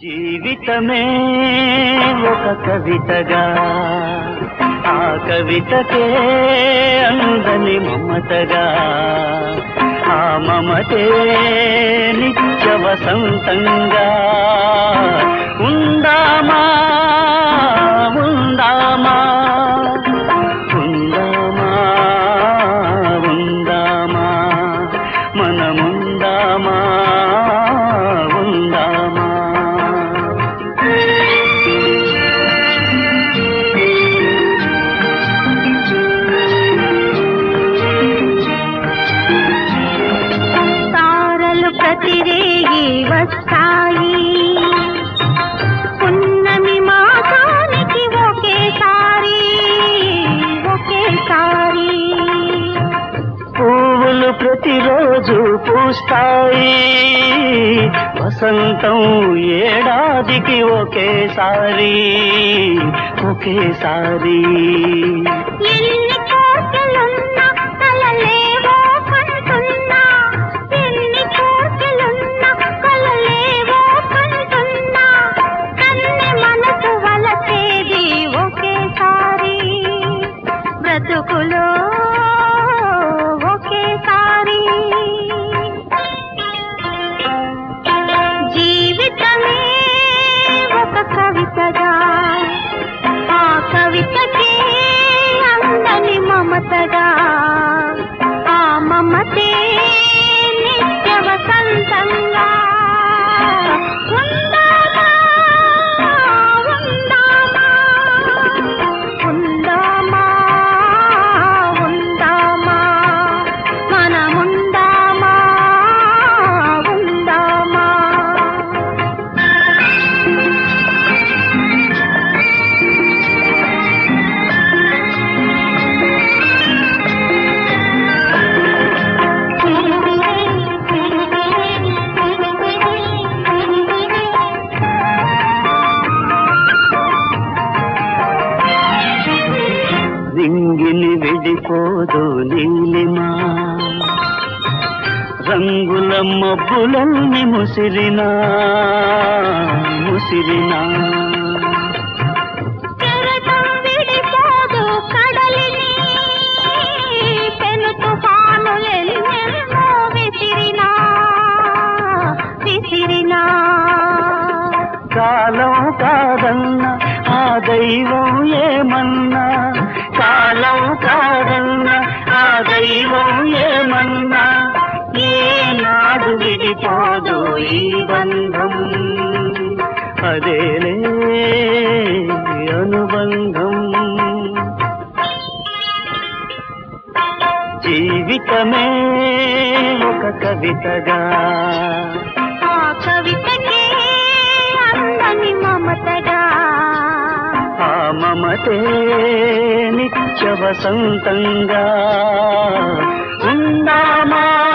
జీవితమే ఒక కవితగా ఆ కవితకే అందని మమతగా ఆ మమతే నిత్య వసంతంగా ఉందామా ఉందామా ఉందామా ఉందామా మనముందామా ఉందామా తారలు ప్రతిరేగి వస్తాయి పున్నమి మాసానికి ఒకేసారి ఒకేసారి పువ్వులు ప్రతిరోజు పూస్తాయి వసంతం ఏడాదికి ఒకేసారి ఒకేసారి ఎన్ని కోటలున్నా కలలేవో కంటున్నా ఎన్ని కోటలున్నా కలలేవో కంటున్నా కన్నె మనసు వలసేది ఒకేసారి బ్రతుకులో ఒకేసారి జీవితమే ఒక కవితగా ఆ కవితకే అందని మమతగా ఆ మమతే నిత్య వసంతంగా ఉందామా ఉందామా ఉందామా ఉందామా మనముందామా ఉందామా రింగిని విడిపోదు నీలిమా రంగుల మబ్బులన్నీ ముసిరినా ముసిరినా కెరటం విడిపోదు కడలిని పెను తుఫానులెన్నెన్నో విసిరినా విసిరినా కాలం కాదన్న ఆ దైవం ఏమన్నా కాలం కాదన్న ఆ దైవం ఏమన్నా ఏనాడు విడిపోదు ఈ బంధం అదేలే అనుబంధం జీవితమే ఒక కవితగా ఆ కవితకే అందని మమతగా ఆ మమతే నిత్య వసంతంగా ఉందామా